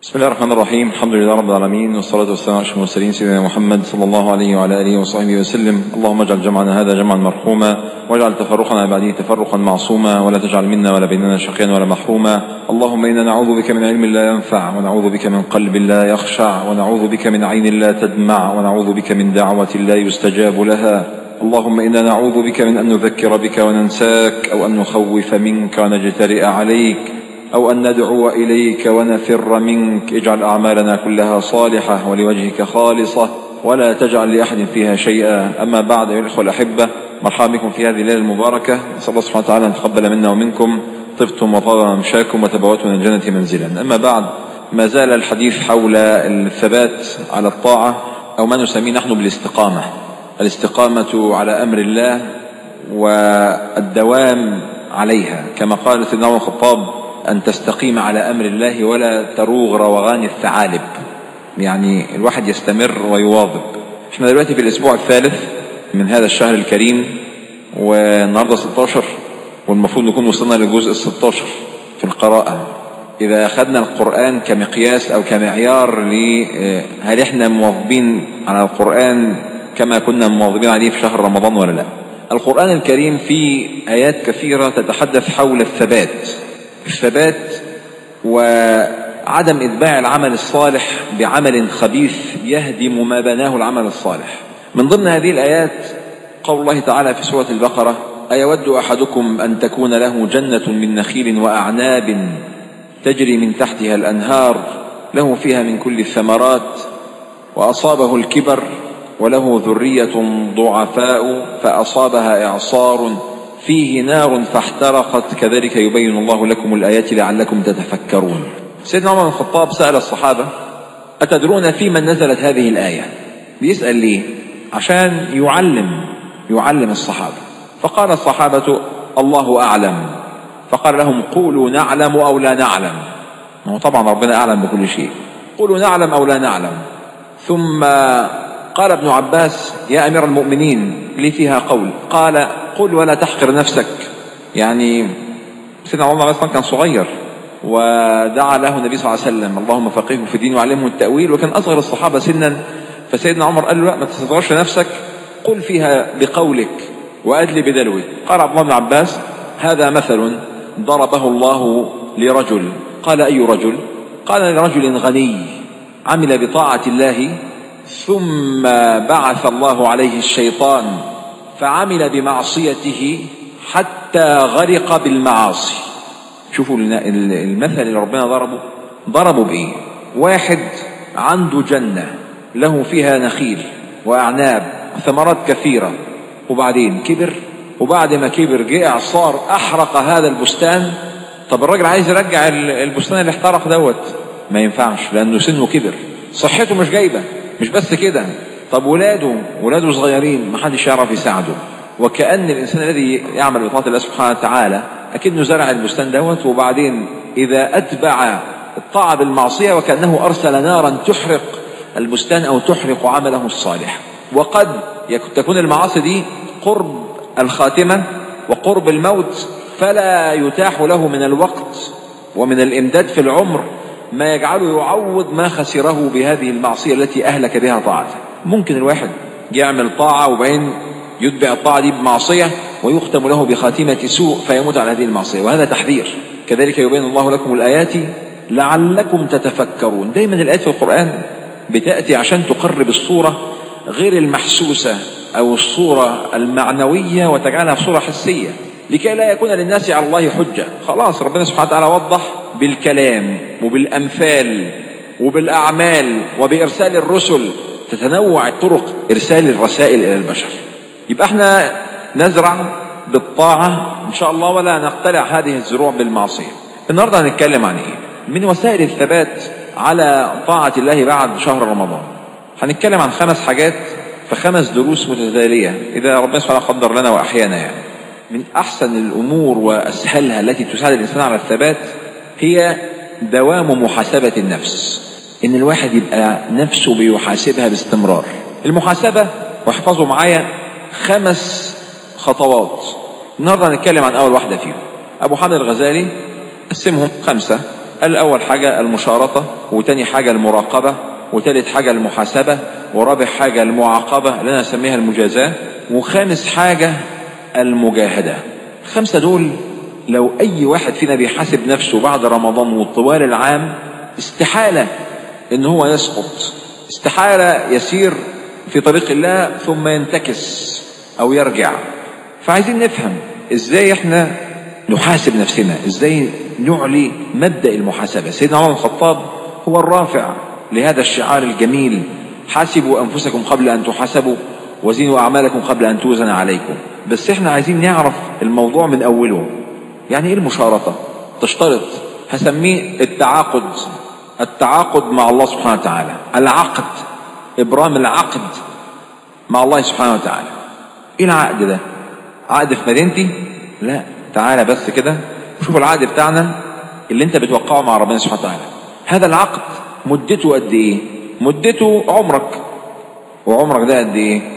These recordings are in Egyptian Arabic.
بسم الله الرحمن الرحيم الحمد لله رب العالمين والصلاة والسلام على أشرف المرسلين سيدنا محمد صلى الله عليه وعلى آله وصحبه وسلم اللهم اجعل جمعنا هذا جمعا مرحوما واجعل تفرقنا بعده تفرقا معصوما ولا تجعل منا ولا بيننا شقيا ولا محروما اللهم إنا نعوذ بك من علم لا ينفع ونعوذ بك من قلب لا يخشع ونعوذ بك من عين لا تدمع ونعوذ بك من دعوة لا يستجاب لها اللهم إنا نعوذ بك من أن نذكر بك وننساك أو أن نخوف منك ونجترئ عليك أو أن ندعو إليك ونفر منك اجعل أعمالنا كلها صالحة ولوجهك خالصة ولا تجعل لأحد فيها شيئا أما بعد أيها الإخوة الأحبة مرحبا بكم في هذه الليلة المباركة نسأل الله سبحانه وتعالى أن يتقبل منا ومنكم طبتم وطاب ممشاكم وتبوأتم من الجنة منزلا أما بعد ما زال الحديث حول الثبات على الطاعة أو ما نسميه نحن بالاستقامة الاستقامة على أمر الله والدوام عليها كما قال سيدنا عمر الخطاب أن تستقيم على أمر الله ولا تروغ روغان الثعالب يعني الواحد يستمر ويواظب احنا دلوقتي في الأسبوع الثالث من هذا الشهر الكريم والنهاردة 16 والمفروض نكون وصلنا للجزء ال 16 في القراءة إذا أخذنا القرآن كمقياس أو كمعيار هل احنا مواظبين على القرآن كما كنا مواظبين عليه في شهر رمضان ولا لا القرآن الكريم فيه آيات كثيرة تتحدث حول الثبات الثبات وعدم إتباع العمل الصالح بعمل خبيث يهدم ما بناه العمل الصالح من ضمن هذه الآيات قول الله تعالى في سورة البقرة أيود أحدكم أن تكون له جنة من نخيل وأعناب تجري من تحتها الأنهار له فيها من كل الثمرات وأصابه الكبر وله ذرية ضعفاء فأصابها إعصار فيه نار فاحترقت كذلك يبين الله لكم الآيات لعلكم تتفكرون سيدنا عمر بن الخطاب سأل الصحابة أتدرون في من نزلت هذه الآية بيسأل ليه عشان يعلم يعلم الصحابة فقال الصحابة الله أعلم فقال لهم قولوا نعلم أو لا نعلم هو طبعا ربنا أعلم بكل شيء قولوا نعلم أو لا نعلم ثم قال ابن عباس يا أمير المؤمنين لي فيها قول قال قل ولا تحقر نفسك يعني سيدنا عمر مثلا كان صغير ودعا له النبي صلى الله عليه وسلم اللهم فقهه في الدين وعلمه التأويل وكان أصغر الصحابة سنا فسيدنا عمر قال له لا ما تستصغرش نفسك قل فيها بقولك وأدلي بدلوك قال عبد الله بن عباس هذا مثل ضربه الله لرجل قال أي رجل قال لرجل غني عمل بطاعة الله ثم بعث الله عليه الشيطان فعمل بمعصيته حتى غرق بالمعاصي شوفوا المثل اللي ربنا ضربه ضربه بايه واحد عنده جنة له فيها نخيل وأعناب ثمرات كثيرة وبعدين كبر وبعد ما كبر جه إعصار أحرق هذا البستان طب الراجل عايز يرجع البستان اللي احترق دوت ما ينفعش لأنه سنه كبر صحته مش جايبة مش بس كده طب ولاده ولاده صغيرين ما حدش يعرف يساعده وكأن الإنسان الذي يعمل بطاعة الله سبحانه وتعالى أكنه زرع البستان دوت وبعدين إذا أتبع الطاعة بالمعصية وكأنه أرسل نارا تحرق البستان أو تحرق عمله الصالح وقد تكون المعاصي دي قرب الخاتمة وقرب الموت فلا يتاح له من الوقت ومن الإمداد في العمر ما يجعله يعوض ما خسره بهذه المعصية التي أهلك بها طاعته ممكن الواحد يعمل طاعة وبعدين يتبع الطاعة دي بمعصية ويختم له بخاتمة سوء فيموت على هذه المعصية وهذا تحذير كذلك يبين الله لكم الآيات لعلكم تتفكرون دايما الآيات في القرآن بتأتي عشان تقرب الصورة غير المحسوسة أو الصورة المعنوية وتجعلها صورة حسية لكي لا يكون للناس على الله حجة خلاص ربنا سبحانه وتعالى وضح بالكلام وبالأمثال وبالأعمال وبإرسال الرسل تتنوع طرق إرسال الرسائل إلى البشر يبقى احنا نزرع بالطاعة إن شاء الله ولا نقتلع هذه الزروع بالمعصية النهاردة هنتكلم عن إيه من وسائل الثبات على طاعة الله بعد شهر رمضان هنتكلم عن خمس حاجات في خمس دروس متتالية إذا ربنا سبحانه قدر لنا وأحيانا يعني من أحسن الأمور وأسهلها التي تساعد الإنسان على الثبات هي دوام محاسبة النفس إن الواحد يبقى نفسه بيحاسبها باستمرار المحاسبة واحفظوا معايا خمس خطوات النهاردة هنتكلم عن أول واحدة فيهم أبو حامد الغزالي قسمهم خمسة قال أول حاجة المشارطة وتاني حاجة المراقبة وتالت حاجة المحاسبة ورابع حاجة المعاقبة اللي أنا أسميها المجازاة وخامس حاجة المجاهدة الخمسة دول لو أي واحد فينا بيحاسب نفسه بعد رمضان وطوال العام استحالة إن هو يسقط استحالة يسير في طريق الله ثم ينتكس أو يرجع فعايزين نفهم إزاي إحنا نحاسب نفسنا إزاي نعلي مبدأ المحاسبة سيدنا عمر بن الخطاب هو الرافع لهذا الشعار الجميل حاسبوا أنفسكم قبل أن تحاسبوا وزنوا أعمالكم قبل أن توزن عليكم بس إحنا عايزين نعرف الموضوع من أوله يعني إيه المشارطة تشترط هسميه التعاقد التعاقد مع الله سبحانه وتعالى العقد إبرام العقد مع الله سبحانه وتعالى إيه العقد ده عقد في مدينتي لا تعالى بس كده شوف العقد بتاعنا اللي انت بتوقعه مع ربنا سبحانه وتعالى هذا العقد مدته قد ايه مدته عمرك وعمرك ده قد ايه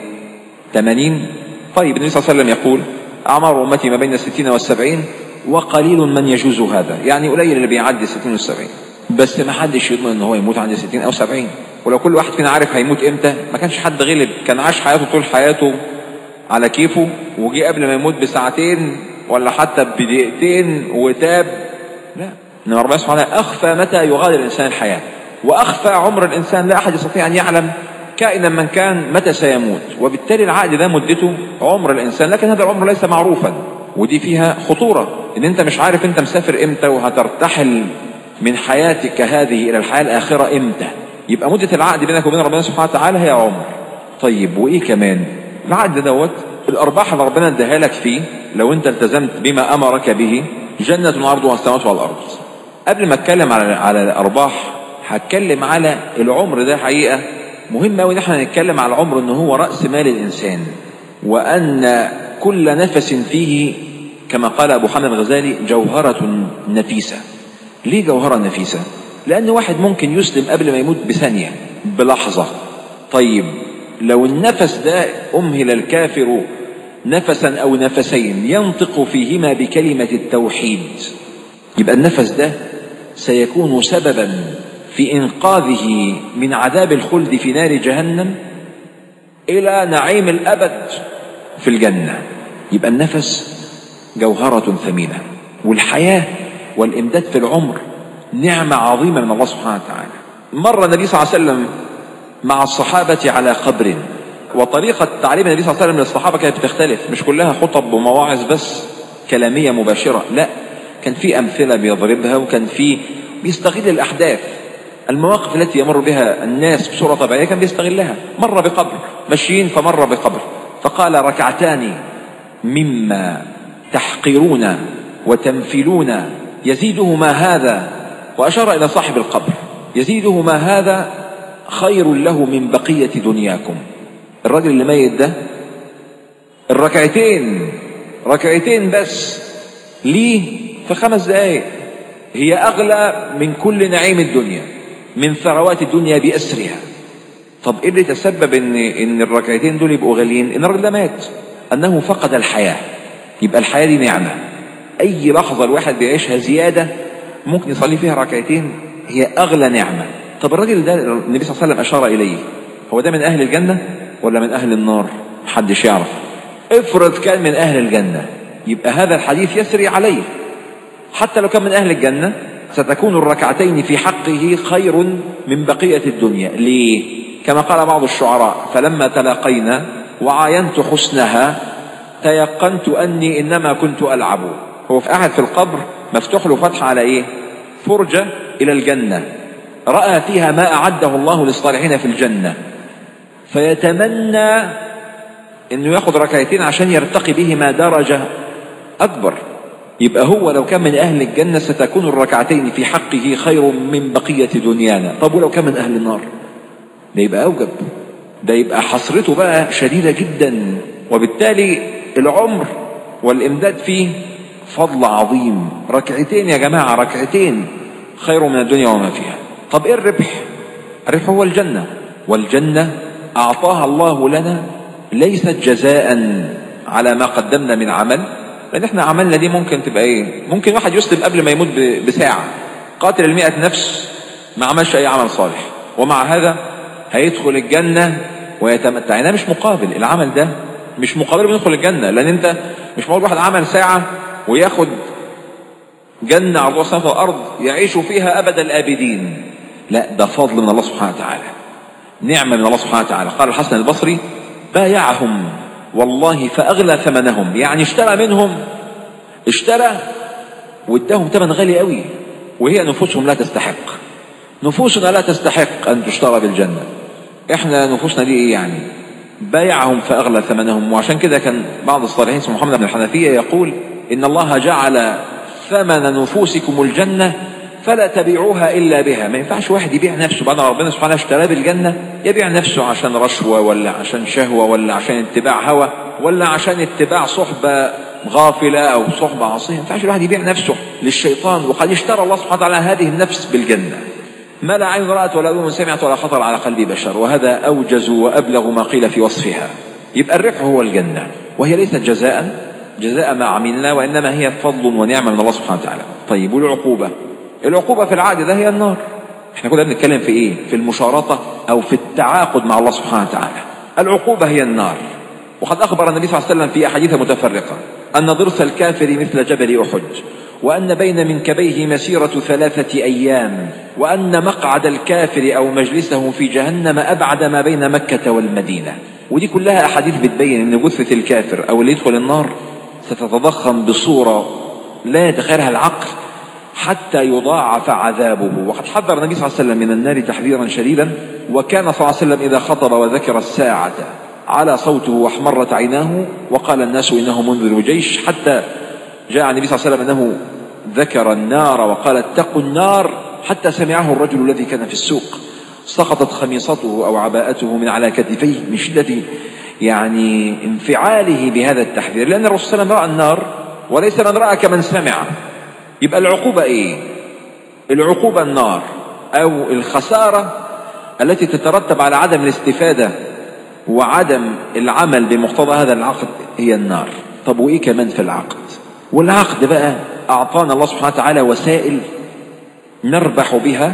80 طيب النبي صلى الله عليه وسلم يقول اعمار امتي ما بين الستين والسبعين وقليل من يجوز هذا يعني قليل اللي بيعدي الستين والسبعين بس ما حدش يضمن ان هو يموت عند الستين او سبعين ولو كل واحد فينا عارف هيموت امتى ما كانش حد غلب كان عاش حياته طول حياته على كيفه وجي قبل ما يموت بساعتين ولا حتى بدقيقتين وتاب لا ان ربنا سبحانه اخفى متى يغادر الانسان الحياه واخفى عمر الانسان لا احد يستطيع ان يعلم كائنا من كان متى سيموت وبالتالي العقد ده مدته عمر الانسان لكن هذا العمر ليس معروفا ودي فيها خطوره ان انت مش عارف انت مسافر امتى وهترتحل من حياتك هذه الى الحياه الاخره امتى يبقى مده العقد بينك وبين ربنا سبحانه وتعالى هي عمر طيب وايه كمان العقد دوت الارباح اللي ربنا اداها لك فيه لو انت التزمت بما امرك به جنه عرضها السماوات والارض قبل ما اتكلم على على الارباح هتكلم على العمر ده حقيقه مهم قوي ان احنا نتكلم على العمر ان هو راس مال الانسان وان كل نفس فيه كما قال ابو حامد الغزالي جوهره نفيسه ليه جوهره نفيسه لان واحد ممكن يسلم قبل ما يموت بثانيه بلحظه طيب لو النفس ده امهل الكافر نفسا او نفسين ينطق فيهما بكلمه التوحيد يبقى النفس ده سيكون سببا في انقاذه من عذاب الخلد في نار جهنم الى نعيم الابد في الجنه يبقى النفس جوهره ثمينه والحياه والامداد في العمر نعمه عظيمه من الله سبحانه وتعالى مر النبي صلى الله عليه وسلم مع الصحابه على قبر وطريقه تعليم النبي صلى الله عليه وسلم للصحابه كانت بتختلف مش كلها خطب ومواعظ بس كلاميه مباشره لا كان في امثله بيضربها وكان في بيستغل الاحداث المواقف التي يمر بها الناس بصورة طبيعية كان بيستغلها مر بقبر ماشيين فمر بقبر فقال ركعتان مما تحقرون وتنفلون يزيدهما هذا وأشار إلى صاحب القبر يزيدهما هذا خير له من بقية دنياكم الراجل اللي ميت ده الركعتين ركعتين بس ليه في خمس دقايق هي أغلى من كل نعيم الدنيا من ثروات الدنيا بأسرها طب ايه اللي تسبب ان ان الركعتين دول يبقوا غاليين ان الراجل ده مات انه فقد الحياه يبقى الحياه دي نعمه اي لحظه الواحد بيعيشها زياده ممكن يصلي فيها ركعتين هي اغلى نعمه طب الراجل ده النبي صلى الله عليه وسلم اشار اليه هو ده من اهل الجنه ولا من اهل النار محدش يعرف افرض كان من اهل الجنه يبقى هذا الحديث يسري عليه حتى لو كان من اهل الجنه ستكون الركعتين في حقه خير من بقية الدنيا ليه؟ كما قال بعض الشعراء فلما تلاقينا وعاينت حسنها تيقنت أني إنما كنت ألعب هو في قاعد في القبر مفتوح له فتحة على إيه؟ فرجة إلى الجنة رأى فيها ما أعده الله للصالحين في الجنة فيتمنى انه ياخد ركعتين عشان يرتقي بهما درجة اكبر يبقى هو لو كان من أهل الجنة ستكون الركعتين في حقه خير من بقية دنيانا طب ولو كان من أهل النار ده يبقى أوجب ده يبقى حسرته بقى شديدة جدا وبالتالي العمر والإمداد فيه فضل عظيم ركعتين يا جماعة ركعتين خير من الدنيا وما فيها طب إيه الربح الربح هو الجنة والجنة أعطاها الله لنا ليست جزاء على ما قدمنا من عمل لان احنا عملنا دي ممكن تبقى ايه ممكن واحد يسلم قبل ما يموت بساعه قاتل المئة نفس ما عملش أي عمل صالح ومع هذا هيدخل الجنة ويتمتع يعني ده مش مقابل العمل ده مش مقابل بيدخل الجنة لأن أنت مش معقول واحد عمل ساعة وياخد جنة عرضها السماء والأرض يعيش فيها أبد الآبدين لا ده فضل من الله سبحانه وتعالى نعمة من الله سبحانه وتعالى قال الحسن البصري بايعهم والله فأغلى ثمنهم يعني اشترى منهم اشترى واداهم ثمن غالي قوي وهي نفوسهم لا تستحق نفوسنا لا تستحق أن تشترى بالجنة احنا نفوسنا دي ايه يعني بايعهم فأغلى ثمنهم وعشان كده كان بعض الصالحين اسمه محمد بن الحنفية يقول إن الله جعل ثمن نفوسكم الجنة فلا تبيعوها إلا بها ما ينفعش واحد يبيع نفسه بعد ما ربنا سبحانه اشتراه بالجنة يبيع نفسه عشان رشوة ولا عشان شهوة ولا عشان اتباع هوى ولا عشان اتباع صحبة غافلة أو صحبة عصية ما ينفعش الواحد يبيع نفسه للشيطان وقد اشترى الله سبحانه وتعالى هذه النفس بالجنة ما لا عين رأت ولا أذن سمعت ولا خطر على قلب بشر وهذا أوجز وأبلغ ما قيل في وصفها يبقى الربح هو الجنة وهي ليست جزاء جزاء ما عملنا وإنما هي فضل ونعمة من الله سبحانه وتعالى طيب والعقوبة العقوبة في العقد ده هي النار احنا كنا بنتكلم في ايه في المشارطة او في التعاقد مع الله سبحانه وتعالى العقوبة هي النار وقد اخبر النبي صلى الله عليه وسلم في احاديث متفرقة ان ضرس الكافر مثل جبل احد وان بين منكبيه مسيرة ثلاثة ايام وان مقعد الكافر او مجلسه في جهنم ابعد ما بين مكة والمدينة ودي كلها احاديث بتبين ان جثة الكافر او اللي يدخل النار ستتضخم بصورة لا يتخيلها العقل حتى يضاعف عذابه وقد حذر النبي صلى الله عليه وسلم من النار تحذيرا شديدا وكان صلى الله عليه وسلم إذا خطب وذكر الساعة على صوته واحمرت عيناه وقال الناس إنه منذر جيش حتى جاء النبي صلى الله عليه وسلم أنه ذكر النار وقال اتقوا النار حتى سمعه الرجل الذي كان في السوق سقطت خميصته أو عباءته من على كتفيه من شدة يعني انفعاله بهذا التحذير لأن الرسول صلى الله عليه وسلم رأى النار وليس من رأى كمن سمع يبقى العقوبة ايه العقوبة النار او الخسارة التي تترتب على عدم الاستفادة وعدم العمل بمقتضى هذا العقد هي النار طب وايه كمان في العقد والعقد بقى اعطانا الله سبحانه وتعالى وسائل نربح بها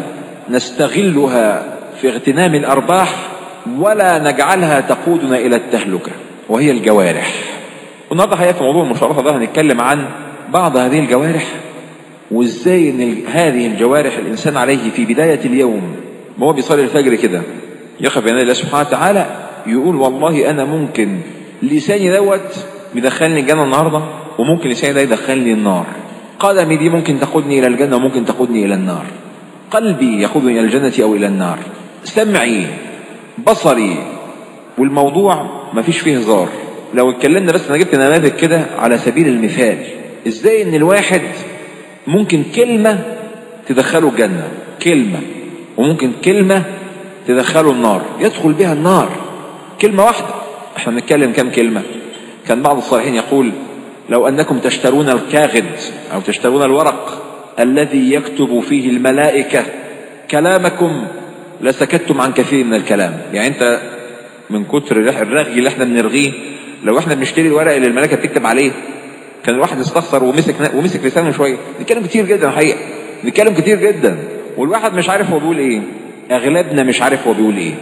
نستغلها في اغتنام الارباح ولا نجعلها تقودنا الى التهلكة وهي الجوارح والنهارده حقيقة في موضوع المشارطة ده هنتكلم عن بعض هذه الجوارح وازاي ان هذه الجوارح الانسان عليه في بدايه اليوم ما هو بيصلي الفجر كده يخاف بين الله سبحانه وتعالى يقول والله انا ممكن لساني دوت بيدخلني الجنه النهارده وممكن لساني ده يدخلني النار قدمي دي ممكن تقودني الى الجنه وممكن تقودني الى النار قلبي يقودني الى الجنه او الى النار سمعي بصري والموضوع ما فيش فيه هزار لو اتكلمنا بس انا جبت نماذج كده على سبيل المثال ازاي ان الواحد ممكن كلمة تدخله الجنة كلمة وممكن كلمة تدخله النار يدخل بها النار كلمة واحدة احنا بنتكلم كم كلمة كان بعض الصالحين يقول لو أنكم تشترون الكاغد أو تشترون الورق الذي يكتب فيه الملائكة كلامكم لسكتتم عن كثير من الكلام يعني أنت من كتر الرغي اللي احنا بنرغيه لو احنا بنشتري الورق اللي الملائكة بتكتب عليه كان الواحد استخسر ومسك ومسك لسانه شويه نتكلم كتير جدا الحقيقه نتكلم كتير جدا والواحد مش عارف هو بيقول ايه اغلبنا مش عارف هو بيقول ايه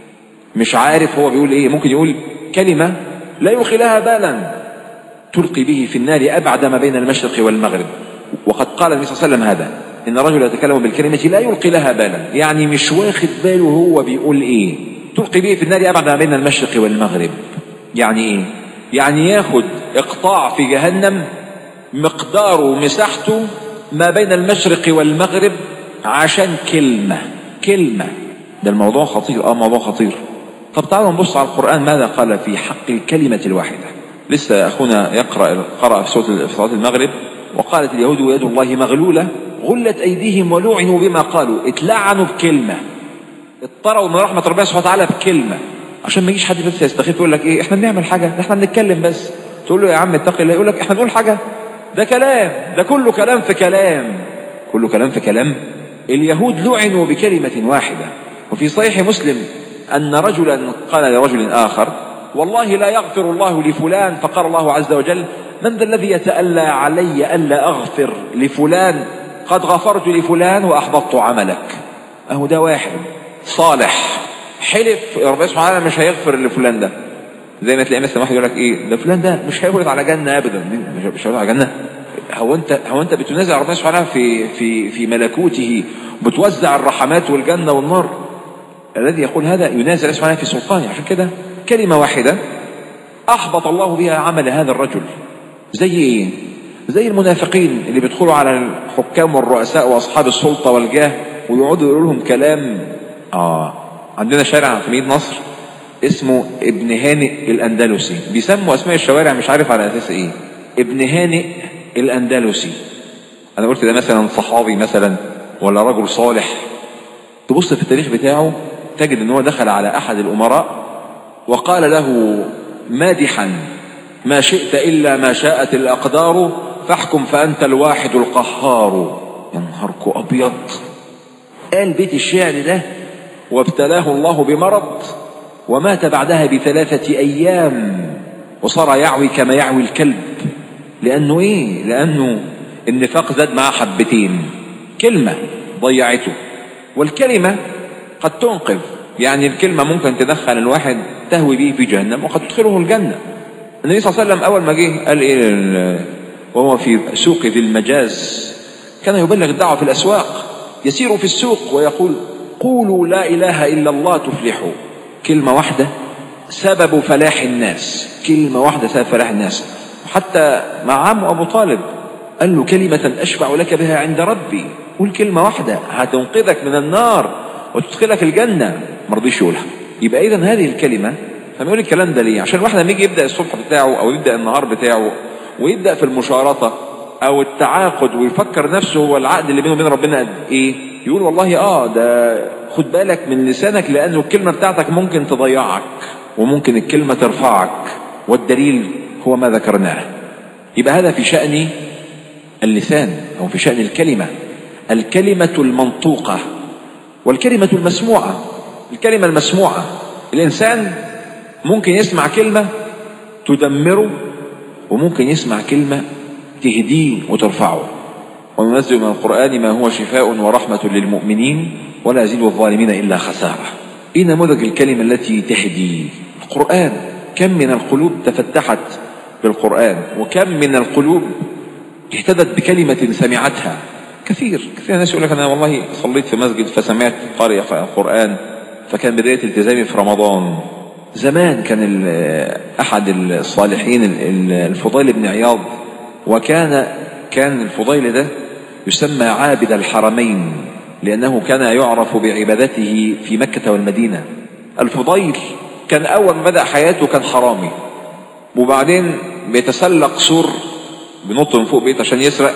مش عارف هو بيقول ايه ممكن يقول كلمه لا يلقي لها بالا تلقي به في النار ابعد ما بين المشرق والمغرب وقد قال النبي صلى الله عليه وسلم هذا ان الرجل يتكلم بالكلمه لا يلقي لها بالا يعني مش واخد باله هو بيقول ايه تلقي به في النار ابعد ما بين المشرق والمغرب يعني ايه يعني ياخد اقطاع في جهنم مقداره ومساحته ما بين المشرق والمغرب عشان كلمة كلمة ده الموضوع خطير اه موضوع خطير طب تعالوا نبص على القرآن ماذا قال في حق الكلمة الواحدة لسه أخونا يقرأ قرأ في صوت في صلاة المغرب وقالت اليهود يد الله مغلولة غلت أيديهم ولعنوا بما قالوا اتلعنوا بكلمة اضطروا من رحمة ربنا سبحانه وتعالى بكلمة عشان ما يجيش حد بس يستخف يقول لك ايه احنا بنعمل حاجة احنا بنتكلم بس تقول له يا عم اتقي الله يقول لك احنا بنقول حاجة ده كلام ده كله كلام في كلام كله كلام في كلام اليهود لعنوا بكلمة واحدة وفي صحيح مسلم أن رجلا قال لرجل آخر والله لا يغفر الله لفلان فقال الله عز وجل من ذا الذي يتألى علي ألا أغفر لفلان قد غفرت لفلان وأحبطت عملك أهو ده واحد صالح حلف ربنا سبحانه وتعالى مش هيغفر لفلان ده زي ما تلاقي مثلا واحد يقول لك ايه ده فلان ده مش هيورد على جنه ابدا مش مش هيورد على جنه هو انت هو انت بتنازع ربنا سبحانه وتعالى في في في ملكوته بتوزع الرحمات والجنه والنار الذي يقول هذا ينازع الله سبحانه في سلطانه عشان كده كلمه واحده احبط الله بها عمل هذا الرجل زي ايه زي المنافقين اللي بيدخلوا على الحكام والرؤساء واصحاب السلطه والجاه ويقعدوا يقولوا لهم كلام اه عندنا شارع في مدينه نصر اسمه ابن هانئ الاندلسي بيسموا اسماء الشوارع مش عارف على اساس ايه ابن هانئ الاندلسي انا قلت ده مثلا صحابي مثلا ولا رجل صالح تبص في التاريخ بتاعه تجد ان هو دخل على احد الامراء وقال له مادحا ما شئت الا ما شاءت الاقدار فاحكم فانت الواحد القهار يا نهاركو ابيض قال بيت الشعر ده وابتلاه الله بمرض ومات بعدها بثلاثة أيام وصار يعوي كما يعوي الكلب لأنه إيه؟ لأنه النفاق زاد معاه حبتين كلمة ضيعته والكلمة قد تنقذ يعني الكلمة ممكن تدخل الواحد تهوي به في جهنم وقد تدخله الجنة النبي صلى الله عليه وسلم أول ما جه قال إيه وهو في سوق ذي المجاز كان يبلغ الدعوة في الأسواق يسير في السوق ويقول قولوا لا إله إلا الله تفلحوا كلمة واحدة سبب فلاح الناس كلمة واحدة سبب فلاح الناس حتى مع عمه أبو طالب قال له كلمة أشفع لك بها عند ربي قول كلمة واحدة هتنقذك من النار وتدخلك الجنة ما رضيش يقولها يبقى إذا هذه الكلمة فبيقول الكلام ده ليه عشان الواحد لما يجي يبدأ الصبح بتاعه أو يبدأ النهار بتاعه ويبدأ في المشارطة أو التعاقد ويفكر نفسه هو العقد اللي بينه وبين ربنا قد إيه يقول والله آه ده خد بالك من لسانك لأنه الكلمة بتاعتك ممكن تضيعك وممكن الكلمة ترفعك والدليل هو ما ذكرناه يبقى هذا في شأن اللسان أو في شأن الكلمة الكلمة المنطوقة والكلمة المسموعة الكلمة المسموعة الإنسان ممكن يسمع كلمة تدمره وممكن يسمع كلمة تهديه وترفعه وننزل من القرآن ما هو شفاء ورحمة للمؤمنين ولا يزيد الظالمين إلا خسارة إيه نموذج الكلمة التي تهدي القرآن كم من القلوب تفتحت بالقرآن وكم من القلوب اهتدت بكلمة سمعتها كثير كثير ناس يقول لك أنا والله صليت في مسجد فسمعت قارئ يقرأ القرآن فكان بداية التزامي في رمضان زمان كان أحد الصالحين الفضيل بن عياض وكان كان الفضيل ده يسمى عابد الحرمين لأنه كان يعرف بعبادته في مكة والمدينة الفضيل كان أول ما بدأ حياته كان حرامي وبعدين بيتسلق سور بنط من فوق بيت عشان يسرق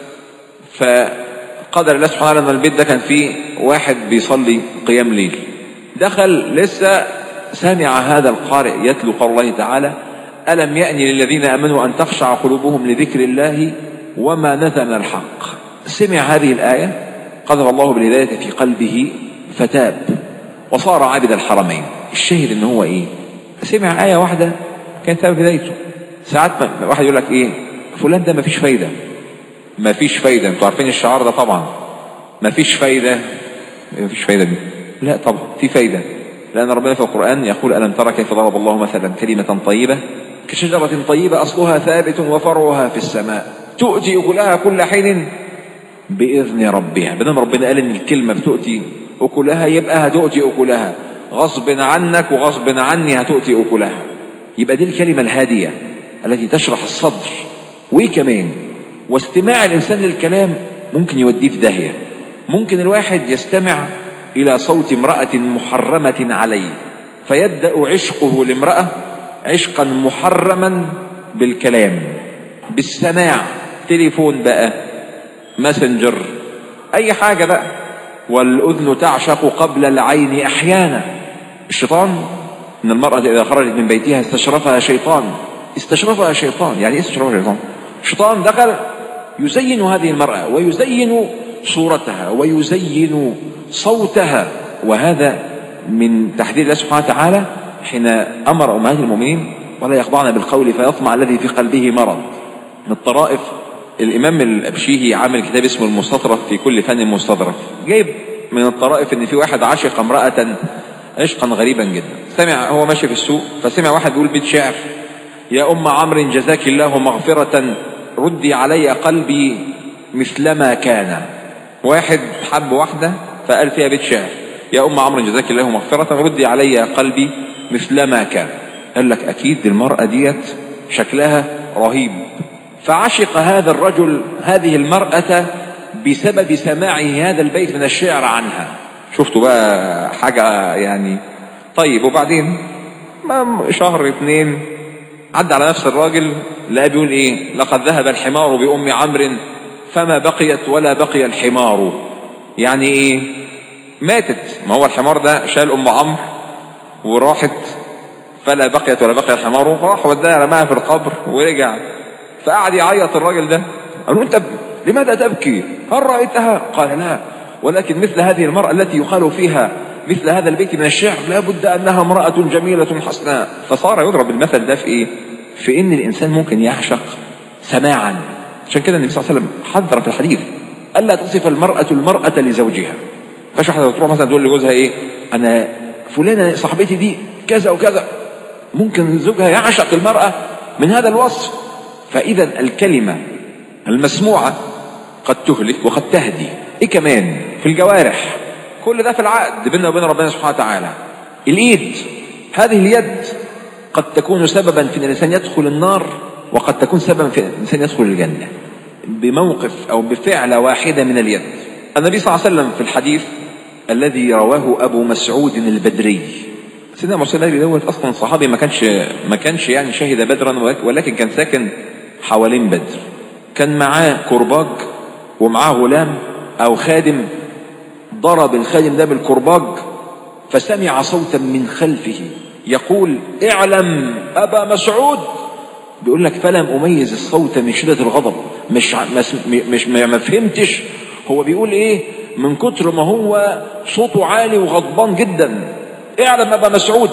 فقدر الله سبحانه ان البيت ده كان فيه واحد بيصلي قيام ليل دخل لسه سمع هذا القارئ يتلو قول الله تعالى ألم يأن للذين آمنوا أن تخشع قلوبهم لذكر الله وما نزل من الحق سمع هذه الآية قذف الله بالهداية في قلبه فتاب وصار عابد الحرمين الشاهد ان هو ايه سمع آية واحدة كانت سبب هدايته ساعات ما واحد يقول لك ايه فلان ده مفيش فايدة مفيش فايدة انتوا عارفين الشعار ده طبعا مفيش فايدة مفيش فايدة دي لا طبعا في فايدة لأن ربنا في القرآن يقول ألم ترى كيف ضرب الله مثلا كلمة طيبة كشجرة طيبة أصلها ثابت وفرعها في السماء تؤتي أكلها كل حين بإذن ربها بدل ربنا قال إن الكلمة بتؤتي أكلها يبقى هتؤتي أكلها غصب عنك وغصب عني هتؤتي أكلها يبقى دي الكلمة الهادية التي تشرح الصدر وإيه كمان واستماع الإنسان للكلام ممكن يوديه في داهية ممكن الواحد يستمع إلى صوت امرأة محرمة عليه فيبدأ عشقه لامرأة عشقا محرما بالكلام بالسماع تليفون بقى ماسنجر أي حاجة بقى والأذن تعشق قبل العين أحيانا الشيطان إن المرأة إذا خرجت من بيتها استشرفها شيطان استشرفها شيطان يعني إيه استشرفها شيطان الشيطان دخل يزين هذه المرأة ويزين صورتها ويزين صوتها وهذا من تحذير الله سبحانه وتعالى حين أمر أمهات المؤمنين ولا يخضعن بالقول فيطمع الذي في قلبه مرض من الطرائف الامام الابشيهي عامل كتاب اسمه المستطرف في كل فن مستظرف جايب من الطرائف ان في واحد عاشق امرأة عشقا غريبا جدا سمع هو ماشي في السوق فسمع واحد بيقول بيت شعر يا ام عمرو جزاك الله مغفرة ردي علي قلبي مثلما كان واحد حب واحدة فقال فيها بيت شعر يا ام عمرو جزاك الله مغفرة ردي علي قلبي مثلما كان قال لك اكيد المرأة ديت شكلها رهيب فعشق هذا الرجل هذه المرأة بسبب سماعه هذا البيت من الشعر عنها شفتوا بقى حاجة يعني طيب وبعدين ما شهر اتنين عدى على نفس الراجل لا بيقول ايه لقد ذهب الحمار بأم عمرو فما بقيت ولا بقي الحمار يعني ايه ماتت ما هو الحمار ده شال ام عمرو وراحت فلا بقيت ولا بقي الحمار راح وداها رماها في القبر ورجع فقعد يعيط الراجل ده قال له انت لماذا تبكي هل رأيتها قال لا ولكن مثل هذه المرأة التي يقال فيها مثل هذا البيت من الشعر لا بد أنها امرأة جميلة حسناء فصار يضرب المثل ده في إيه في إن الإنسان ممكن يعشق سماعا عشان كده النبي صلى الله عليه وسلم حذر في الحديث ألا تصف المرأة المرأة لزوجها فش واحدة تروح مثلا تقول لجوزها إيه أنا فلانة صاحبتي دي كذا وكذا ممكن زوجها يعشق المرأة من هذا الوصف فإذا الكلمة المسموعة قد تهلك وقد تهدي إيه كمان في الجوارح كل ده في العقد بيننا وبين ربنا سبحانه وتعالى الإيد هذه اليد قد تكون سببا في أن الإنسان يدخل النار وقد تكون سببا في أن الإنسان يدخل الجنة بموقف أو بفعلة واحدة من اليد النبي صلى الله عليه وسلم في الحديث الذي رواه أبو مسعود البدري سيدنا مسعود البدري دوت أصلا صحابي ما كانش ما كانش يعني شهد بدرا ولكن كان ساكن حوالين بدر كان معاه كرباج ومعاه غلام أو خادم ضرب الخادم ده بالكرباج فسمع صوتا من خلفه يقول اعلم أبا مسعود بيقول لك فلم أميز الصوت من شدة الغضب مش مش ما فهمتش هو بيقول ايه من كتر ما هو صوته عالي وغضبان جدا اعلم أبا مسعود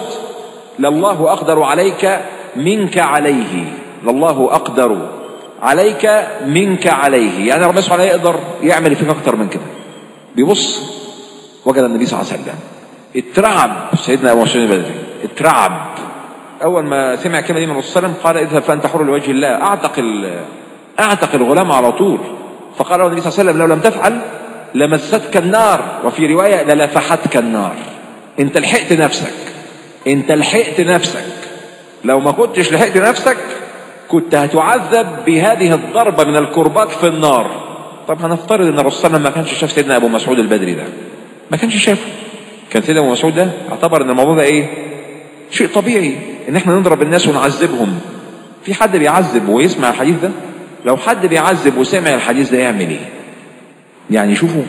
لله أقدر عليك منك عليه لله أقدر عليك منك عليه يعني ربنا سبحانه يقدر يعمل فيك أكتر من كده بيبص وجد النبي صلى الله عليه وسلم اترعب سيدنا أبو مسعود البدري اترعب أول ما سمع الكلمة دي من الرسول صلى الله عليه وسلم قال اذهب فأنت حر لوجه الله أعتق أعتق الغلام على طول فقال له النبي صلى الله عليه وسلم لو لم تفعل لمستك النار وفي رواية للفحتك النار انت لحقت نفسك انت لحقت نفسك لو ما كنتش لحقت نفسك كنت هتعذب بهذه الضربة من الكرباج في النار طب هنفترض ان الرسول صلى الله عليه وسلم ما كانش شاف سيدنا ابو مسعود البدري ده ما كانش شافه كان سيدنا ابو مسعود ده اعتبر ان الموضوع ده ايه شيء طبيعي ان احنا نضرب الناس ونعذبهم في حد بيعذب ويسمع الحديث ده لو حد بيعذب وسمع الحديث ده يعمل ايه يعني شوفوا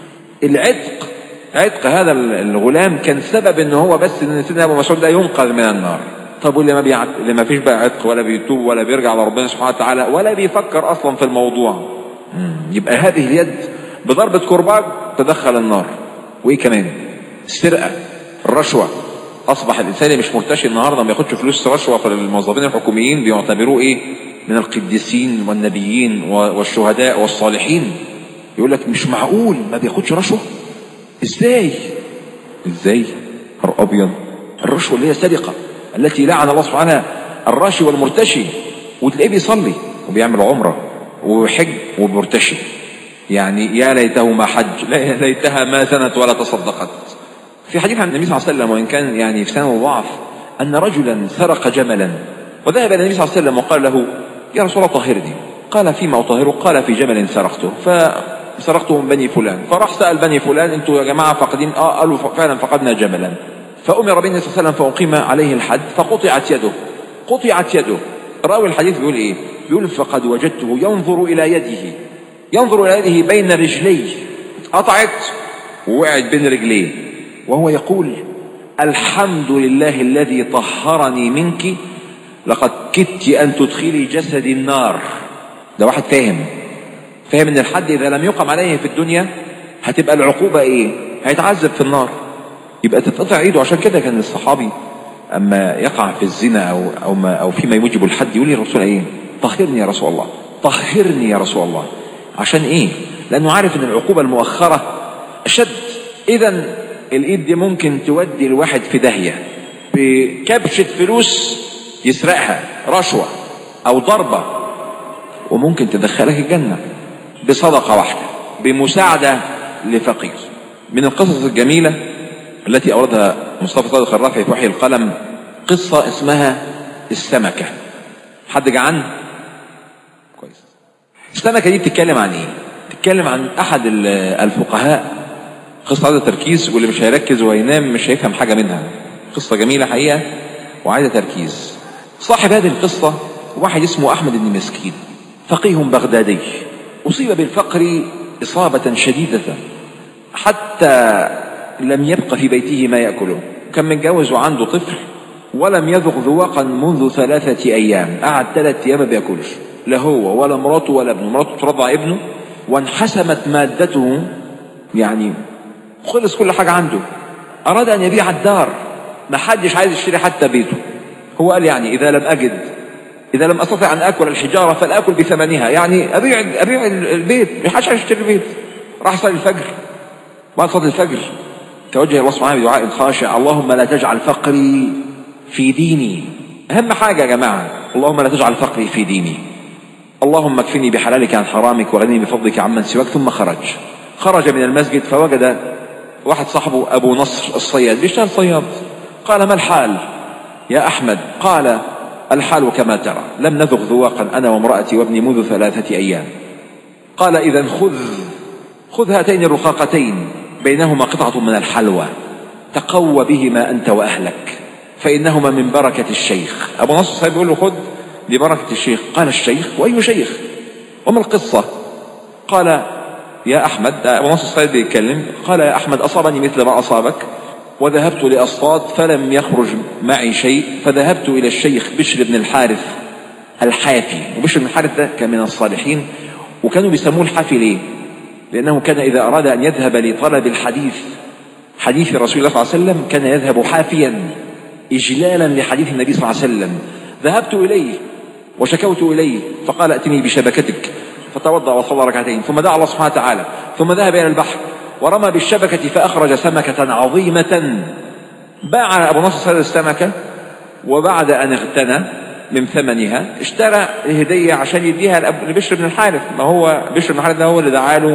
العتق عتق هذا الغلام كان سبب ان هو بس ان سيدنا ابو مسعود ده ينقذ من النار طب واللي ما بيعت... اللي ما فيش بقى عتق ولا بيتوب ولا بيرجع لربنا سبحانه وتعالى ولا بيفكر اصلا في الموضوع يبقى هذه اليد بضربة كرباج تدخل النار وايه كمان السرقة الرشوة اصبح الانسان اللي مش مرتشي النهارده ما بياخدش فلوس رشوه في الموظفين الحكوميين بيعتبروه ايه من القديسين والنبيين والشهداء والصالحين يقول لك مش معقول ما بياخدش رشوه ازاي ازاي نهار ابيض الرشوه اللي هي سرقه التي لعن الله سبحانه الراشي والمرتشي وتلاقيه بيصلي وبيعمل عمره وحج ومرتشي يعني يا ليته ما حج لا ليتها ما زنت ولا تصدقت في حديث عن النبي صلى الله عليه وسلم وان كان يعني في سنه ضعف ان رجلا سرق جملا وذهب الى النبي صلى الله عليه وسلم وقال له يا رسول الله طهرني قال فيما اطهره قال في جمل سرقته فسرقته من بني فلان فراح سال بني فلان انتوا يا جماعه فاقدين اه قالوا فعلا فقدنا جملا فامر بني صلى الله عليه وسلم فاقيم عليه الحد فقطعت يده قطعت يده راوي الحديث بيقول ايه بيقول فقد وجدته ينظر الى يده ينظر الى يده بين رجليه قطعت ووقعت بين رجليه وهو يقول الحمد لله الذي طهرني منك لقد كدت أن تدخلي جسدي النار ده واحد فاهم فاهم ان الحد اذا لم يقم عليه في الدنيا هتبقى العقوبة ايه هيتعذب في النار يبقى تتقطع ايده عشان كده كان الصحابي اما يقع في الزنا او او ما او فيما يوجب الحد يقول للرسول ايه طهرني يا رسول الله طهرني يا رسول الله عشان ايه لانه عارف ان العقوبة المؤخرة اشد اذا الايد دي ممكن تودي الواحد في داهية بكبشة فلوس يسرقها رشوة او ضربة وممكن تدخلك الجنة بصدقة واحدة بمساعدة لفقير من القصص الجميلة التي أوردها مصطفى صادق الرافعي في وحي القلم قصة اسمها السمكة حد جعان؟ كويس السمكة دي بتتكلم عن ايه؟ بتتكلم عن أحد الفقهاء قصة عايزة تركيز واللي مش هيركز وهينام مش هيفهم حاجة منها قصة جميلة حقيقة وعايزة تركيز صاحب هذه القصة واحد اسمه أحمد بن مسكين فقيه بغدادي أصيب بالفقر إصابة شديدة حتى لم يبق في بيته ما يأكله كان متجوز وعنده طفل ولم يذق ذواقا منذ ثلاثة أيام قعد ثلاثة أيام ما بياكلش لا هو ولا مراته ولا ابنه مراته ترضع ابنه وانحسمت مادته يعني خلص كل حاجة عنده أراد أن يبيع الدار ما حدش عايز يشتري حتى بيته هو قال يعني إذا لم أجد إذا لم أستطع أن آكل الحجارة فلآكل بثمنها يعني أبيع أبيع البيت ما حدش عايز يشتري البيت راح صلي الفجر بعد صلاة الفجر توجه الله سبحانه بدعاء خاشع اللهم لا تجعل فقري في ديني أهم حاجة يا جماعة اللهم لا تجعل فقري في ديني اللهم اكفني بحلالك عن حرامك وغني بفضلك عمن سواك ثم خرج خرج من المسجد فوجد واحد صاحبه أبو نصر الصياد بيشتغل صياد قال ما الحال يا أحمد قال الحال كما ترى لم نذق ذواقا أنا وامرأتي وابني منذ ثلاثة أيام قال إذا خذ خذ هاتين الرقاقتين بينهما قطعة من الحلوى تقوى بهما أنت وأهلك فإنهما من بركة الشيخ أبو نصر صاحب يقول له خذ لبركة الشيخ قال الشيخ وأي شيخ وما القصة قال يا أحمد أبو نصر الصيد بيتكلم قال يا أحمد أصابني مثل ما أصابك وذهبت لأصطاد فلم يخرج معي شيء فذهبت إلى الشيخ بشر بن الحارث الحافي وبشر بن الحارث ده كان من الصالحين وكانوا بيسموه الحافي ليه لأنه كان إذا أراد أن يذهب لطلب الحديث حديث رسول الله صلى الله عليه وسلم كان يذهب حافيا إجلالا لحديث النبي صلى الله عليه وسلم ذهبت إليه وشكوت إليه فقال ائتني بشبكتك فتوضأ وصلى ركعتين ثم دعا الله سبحانه وتعالى ثم ذهب إلى البحر ورمى بالشبكة فأخرج سمكة عظيمة باع أبو نصر سيد السمكة وبعد أن اغتنى من ثمنها اشترى الهدية عشان يديها لبشر بن الحارث ما هو بشر بن الحارث ده هو اللي دعاله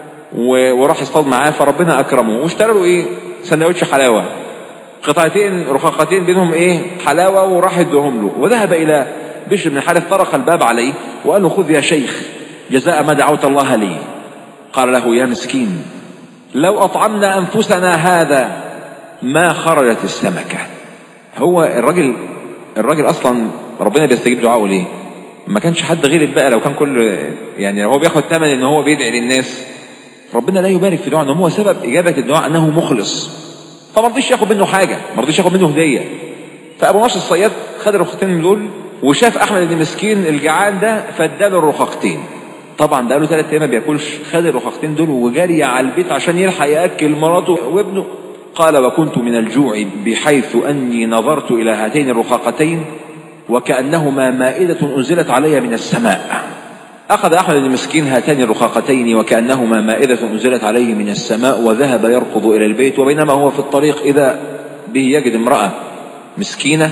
وراح يصطاد معاه فربنا أكرمه واشترى له إيه سندوتش حلاوة قطعتين رقاقتين بينهم إيه حلاوة وراح يديهم له وذهب إلى بشر بن الحارث طرق الباب عليه وقال له خذ يا شيخ جزاء ما دعوت الله لي قال له يا مسكين لو أطعمنا أنفسنا هذا ما خرجت السمكة هو الراجل الراجل أصلا ربنا بيستجيب دعائه ليه ما كانش حد غير بقى لو كان كل يعني لو هو بياخد ثمن ان هو بيدعي للناس ربنا لا يبارك في دعاء ان هو سبب اجابه الدعاء انه مخلص فما رضيش ياخد منه حاجه ما رضيش ياخد منه هديه فابو نصر الصياد خد الرخصتين دول وشاف احمد بن مسكين الجعان ده فاداله الرخاقتين طبعا ده له ثلاث ايام ما بياكلش خد الرخاقتين دول وجري على البيت عشان يلحق ياكل مراته وابنه قال وكنت من الجوع بحيث اني نظرت الى هاتين الرخاقتين وكانهما مائده انزلت علي من السماء اخذ احمد بن مسكين هاتين الرخاقتين وكانهما مائده انزلت عليه من السماء وذهب يركض الى البيت وبينما هو في الطريق اذا به يجد امراه مسكينه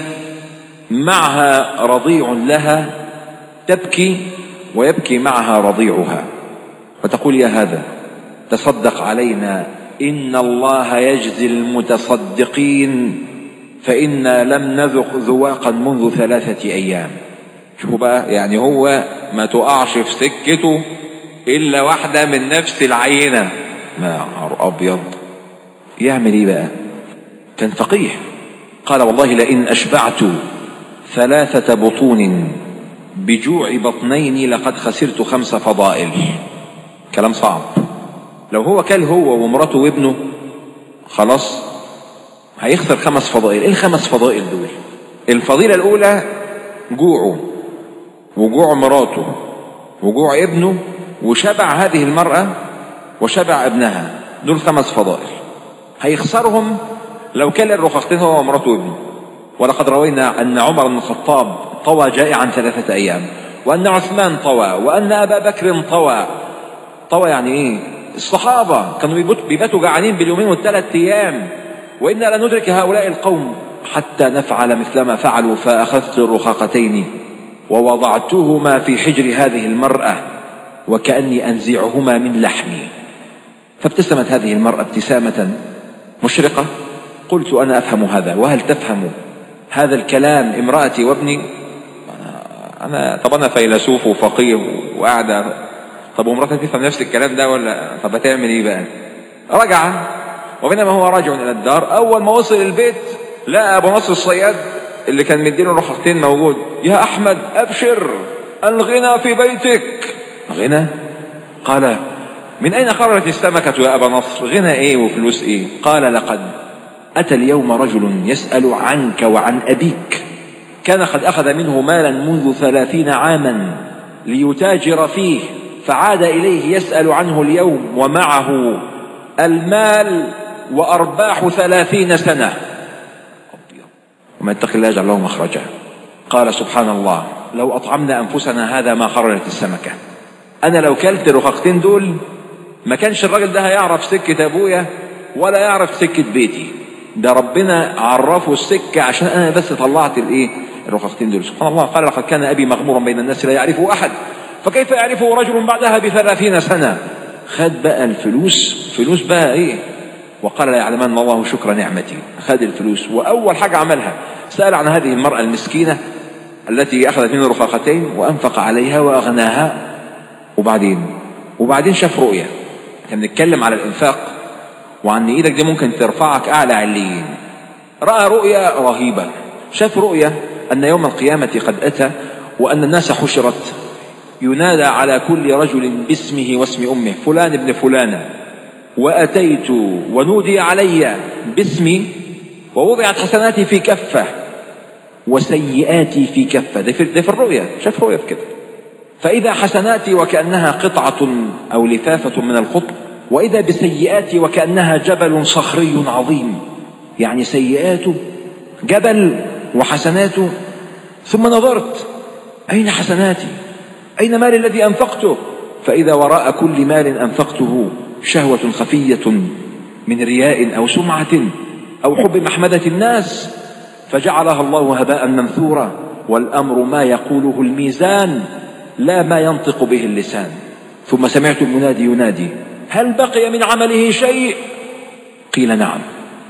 معها رضيع لها تبكي ويبكي معها رضيعها فتقول يا هذا تصدق علينا ان الله يجزي المتصدقين فانا لم نذق ذواقا منذ ثلاثه ايام شوفوا بقى يعني هو ما تقعش في سكته الا واحده من نفس العينه ما ابيض يعمل ايه بقى كان فقيه قال والله لئن اشبعت ثلاثه بطون بجوع بطنين لقد خسرت خمس فضائل كلام صعب لو هو كل هو ومراته وابنه خلاص هيخسر خمس فضائل ايه الخمس فضائل دول الفضيلة الاولى جوعه وجوع مراته وجوع ابنه وشبع هذه المرأة وشبع ابنها دول خمس فضائل هيخسرهم لو كل الرخصتين هو ومراته وابنه ولقد روينا أن عمر بن الخطاب طوى جائعا ثلاثة أيام وأن عثمان طوى وأن أبا بكر طوى طوى يعني إيه الصحابة كانوا بيباتوا جعانين باليومين والثلاث أيام وإنا لا ندرك هؤلاء القوم حتى نفعل مثلما فعلوا فأخذت الرخاقتين ووضعتهما في حجر هذه المرأة وكأني أنزعهما من لحمي فابتسمت هذه المرأة ابتسامة مشرقة قلت أنا أفهم هذا وهل تفهم هذا الكلام امرأتي وابني أنا, أنا طب أنا فيلسوف وفقيه وقاعدة طب ومرأتي تفهم نفس الكلام ده ولا طب هتعمل إيه بقى رجع وبينما هو راجع إلى الدار أول ما وصل البيت لقى أبو نصر الصياد اللي كان مديله رخصتين موجود يا أحمد أبشر الغنى في بيتك غنى قال من أين خرجت السمكة يا أبا نصر غنى إيه وفلوس إيه قال لقد أتى اليوم رجل يسأل عنك وعن أبيك كان قد أخذ منه مالا منذ ثلاثين عاما ليتاجر فيه فعاد إليه يسأل عنه اليوم ومعه المال وأرباح ثلاثين سنة ومن يتق الله يجعل له مخرجا قال سبحان الله لو أطعمنا أنفسنا هذا ما خرجت السمكة أنا لو كلت الرخاقتين دول ما كانش الراجل ده هيعرف سكة أبويا ولا يعرف سكة بيتي ده ربنا عرفه السكة عشان أنا بس طلعت الإيه الرخاقتين دول سبحان الله قال لقد كان أبي مغمورا بين الناس لا يعرفه أحد فكيف يعرفه رجل بعدها بثلاثين سنة خد بقى الفلوس فلوس بقى إيه وقال لا يعلمن الله شكر نعمتي خد الفلوس وأول حاجة عملها سأل عن هذه المرأة المسكينة التي أخذت منه رخاقتين وأنفق عليها وأغناها وبعدين وبعدين شاف رؤية كان بنتكلم على الإنفاق وعن إيدك دي ممكن ترفعك أعلى عليين رأى رؤية رهيبة شاف رؤية أن يوم القيامة قد أتى وأن الناس حشرت ينادى على كل رجل باسمه واسم أمه فلان ابن فلانة وأتيت ونودي علي باسمي ووضعت حسناتي في كفة وسيئاتي في كفة ده في, ده في الرؤيا شاف رؤيا في كده فإذا حسناتي وكأنها قطعة أو لفافة من القطن وإذا بسيئاتي وكأنها جبل صخري عظيم يعني سيئاته جبل وحسناته ثم نظرت أين حسناتي أين مالي الذي أنفقته فإذا وراء كل مال أنفقته شهوة خفية من رياء أو سمعة أو حب محمدة الناس فجعلها الله هباء منثورا والأمر ما يقوله الميزان لا ما ينطق به اللسان ثم سمعت المنادي ينادي هل بقي من عمله شيء قيل نعم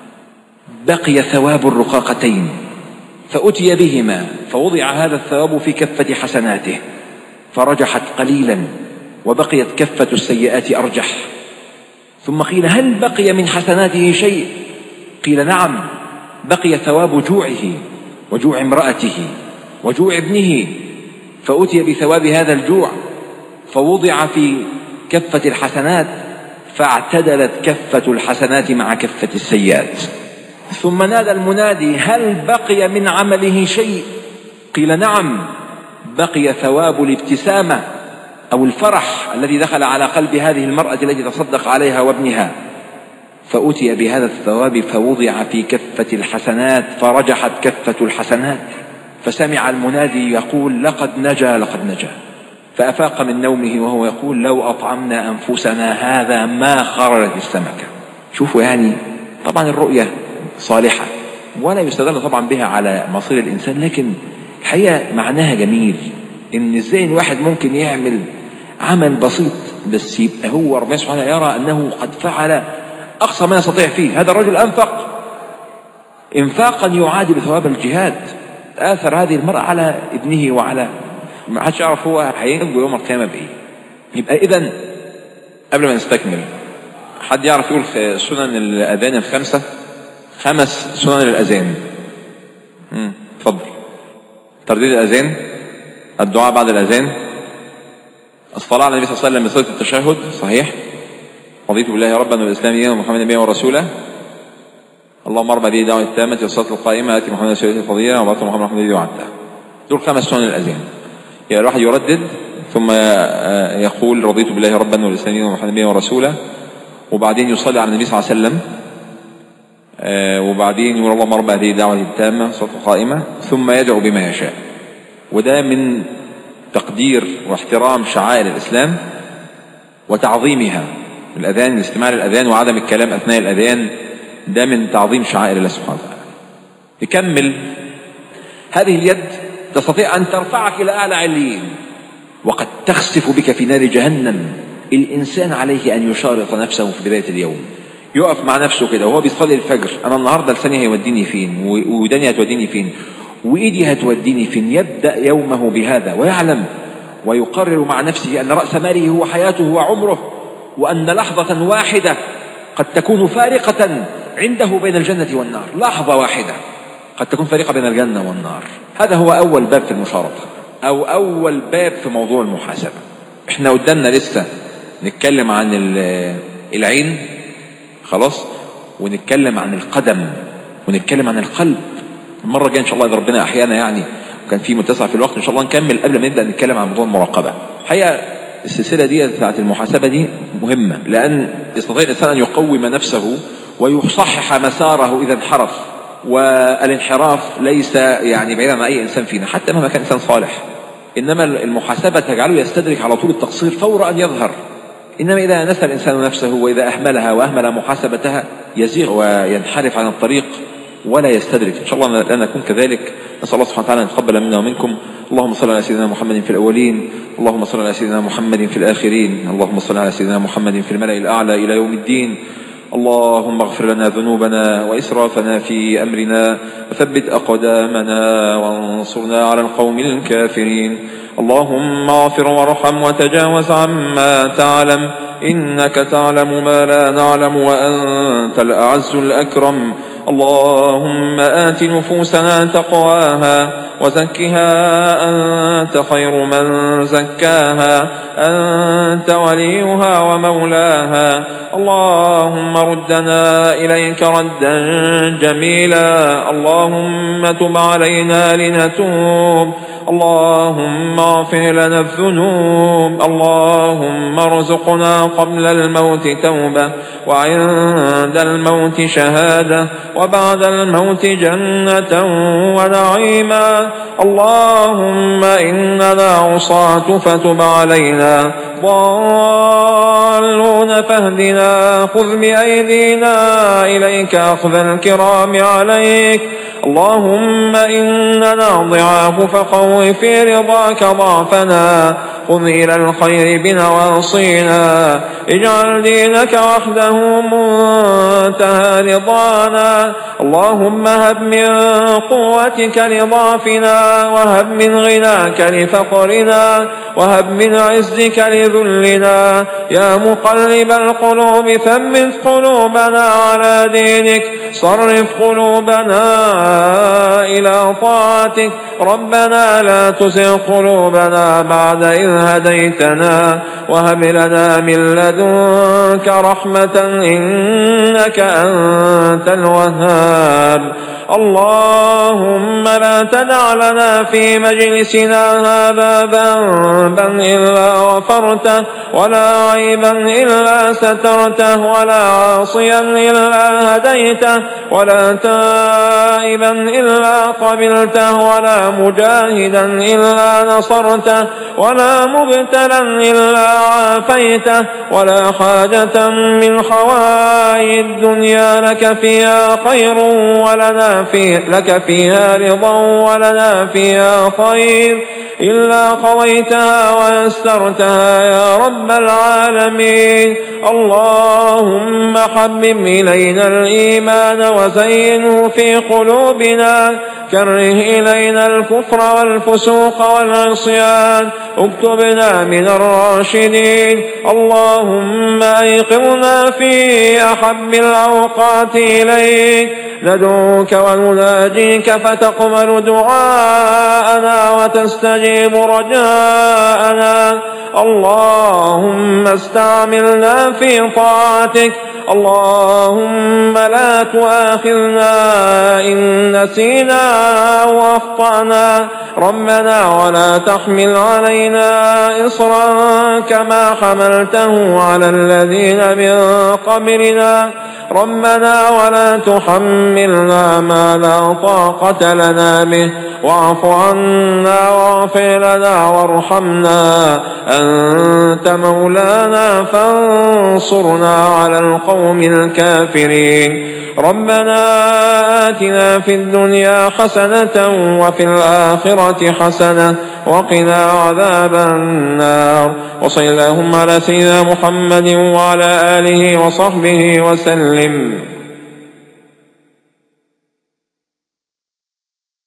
بقي ثواب الرقاقتين فأتي بهما فوضع هذا الثواب في كفة حسناته فرجحت قليلا وبقيت كفة السيئات أرجح ثم قيل هل بقي من حسناته شيء قيل نعم بقي ثواب جوعه وجوع امرأته وجوع ابنه فأتي بثواب هذا الجوع فوضع في كفة الحسنات فاعتدلت كفة الحسنات مع كفة السيئات ثم نادى المنادي هل بقي من عمله شيء قيل نعم بقي ثواب الابتسامة أو الفرح الذي دخل على قلب هذه المرأة التي تصدق عليها وابنها فأتي بهذا الثواب فوضع في كفة الحسنات فرجحت كفة الحسنات فسمع المنادي يقول لقد نجا لقد نجا فأفاق من نومه وهو يقول لو أطعمنا أنفسنا هذا ما خرجت السمكة شوفوا يعني طبعا الرؤية صالحة ولا يستدل طبعا بها على مصير الإنسان لكن الحقيقة معناها جميل إن إزاي الواحد ممكن يعمل عمل بسيط بس يبقى هو ربنا سبحانه يرى أنه قد فعل أقصى ما يستطيع فيه هذا الرجل أنفق إنفاقا يعادل ثواب الجهاد آثر هذه المرأة على ابنه وعلى ما حدش يعرف هو هينجو يوم القيامة بإيه يبقى إذا قبل ما نستكمل حد يعرف يقول في سنن الأذان الخمسة خمس سنن الأذان اتفضل ترديد الأذان الدعاء بعد الأذان الصلاة على النبي صلى الله عليه وسلم بصيغة التشهد صحيح رضيت بالله ربا والإسلام دينا ومحمد نبيا ورسولا اللهم ارفع به دعوة التامة والصلاة القائمة آتي محمد سيدة الفضيلة وبعث محمد محمد الذي وعدته دول خمس سنن الأذان يعني الواحد يردد ثم يقول رضيت بالله ربا والإسلام دينا ومحمد نبيا ورسولا وبعدين يصلي على النبي صلى الله عليه وسلم وبعدين يقول اللهم ارفع هذه الدعوة التامة والصلاة القائمة ثم يدعو بما يشاء وده من تقدير واحترام شعائر الإسلام وتعظيمها الأذان الاستماع للأذان وعدم الكلام أثناء الأذان ده من تعظيم شعائر الله سبحانه وتعالى نكمل هذه اليد تستطيع أن ترفعك إلى أعلى عليين وقد تخسف بك في نار جهنم الإنسان عليه أن يشارط نفسه في بداية اليوم يقف مع نفسه كده وهو بيصلي الفجر أنا النهاردة لساني هيوديني فين وداني هتوديني فين وإيدي هتوديني فين يبدأ يومه بهذا ويعلم ويقرر مع نفسه أن رأس ماله هو حياته وعمره وأن لحظة واحدة قد تكون فارقة عنده بين الجنة والنار لحظة واحدة قد تكون فارقة بين الجنة والنار هذا هو أول باب في المشارطة أو أول باب في موضوع المحاسبة احنا قدامنا لسه نتكلم عن العين خلاص ونتكلم عن القدم ونتكلم عن القلب المرة الجاية إن شاء الله إذا ربنا أحيانا يعني وكان في متسع في الوقت إن شاء الله نكمل قبل ما نبدأ نتكلم عن موضوع المراقبة الحقيقة السلسلة دي بتاعت المحاسبة دي مهمة لأن يستطيع الإنسان أن يقوم نفسه ويصحح مساره إذا انحرف والانحراف ليس يعني بعيدا عن أي إنسان فينا حتى مهما كان إنسان صالح إنما المحاسبة تجعله يستدرك على طول التقصير فور أن يظهر إنما إذا نسى الإنسان نفسه وإذا أهملها وأهمل محاسبتها يزيغ وينحرف عن الطريق ولا يستدرك إن شاء الله لا نكون كذلك نسأل الله سبحانه وتعالى أن يتقبل منا ومنكم اللهم صل على سيدنا محمد في الأولين اللهم صل على سيدنا محمد في الآخرين اللهم صل على سيدنا محمد في الملأ الأعلى إلى يوم الدين اللهم اغفر لنا ذنوبنا وإسرافنا في أمرنا وثبت أقدامنا وانصرنا على القوم الكافرين اللهم اغفر وارحم وتجاوز عما تعلم إنك تعلم ما لا نعلم وأنت الأعز الأكرم اللهم آت نفوسنا تقواها وزكها أنت خير من زكاها أنت وليها ومولاها اللهم ردنا إليك ردا جميلا اللهم تب علينا لنتوب اللهم اغفر لنا الذنوب اللهم ارزقنا قبل الموت توبة وعند الموت شهادة وبعد الموت جنة ونعيما اللهم إننا عصاة فتب علينا ضالون فاهدنا خذ بأيدينا إليك أخذ الكرام عليك اللهم إننا ضعاف فقو في رضاك ضعفنا خذ إلى الخير بنواصينا اجعل دينك وحده منتهى رضانا اللهم هب من قوتك لضعفنا وهب من غناك لفقرنا وهب من عزك لذلنا يا مقلب القلوب ثبت قلوبنا على دينك صرف قلوبنا إلى طاعتك ربنا لا تزغ قلوبنا بعد إذ هديتنا وهب لنا من لدنك رحمة إنك أنت الوهاب اللهم لا تدع لنا في مجلسنا هذا ذنبا إلا غفرته ولا عيبا إلا سترته ولا عاصيا إلا هديته ولا تائبا إلا قبلته ولا مجاهدا إلا نصرته ولا مبتلا إلا عافيته ولا حاجة من حوائج الدنيا لك فيها خير ولنا في لك فيها رضا ولنا فيها خير إلا قضيتها ويسرتها يا رب العالمين اللهم حبب إلينا الإيمان وزينه في قلوبنا كره إلينا الكفر والفسوق والعصيان اكتبنا من الراشدين اللهم أيقظنا في أحب الأوقات إليك ندعوك ونناجيك فتقبل دعاءنا وتستجيب رجاءنا اللهم استعملنا في طاعتك اللهم لا تؤاخذنا إن نسينا أو أخطأنا ربنا ولا تحمل علينا إصرا كما حملته على الذين من قبلنا ربنا ولا تحملنا ما لا طاقة لنا به واعف عنا واغفر لنا وارحمنا أنت مولانا فانصرنا على القوم الكافرين ربنا آتنا في الدنيا حسنة وفي الآخرة حسنة وقنا عذاب النار وصل اللهم على سيدنا محمد وعلى آله وصحبه وسلم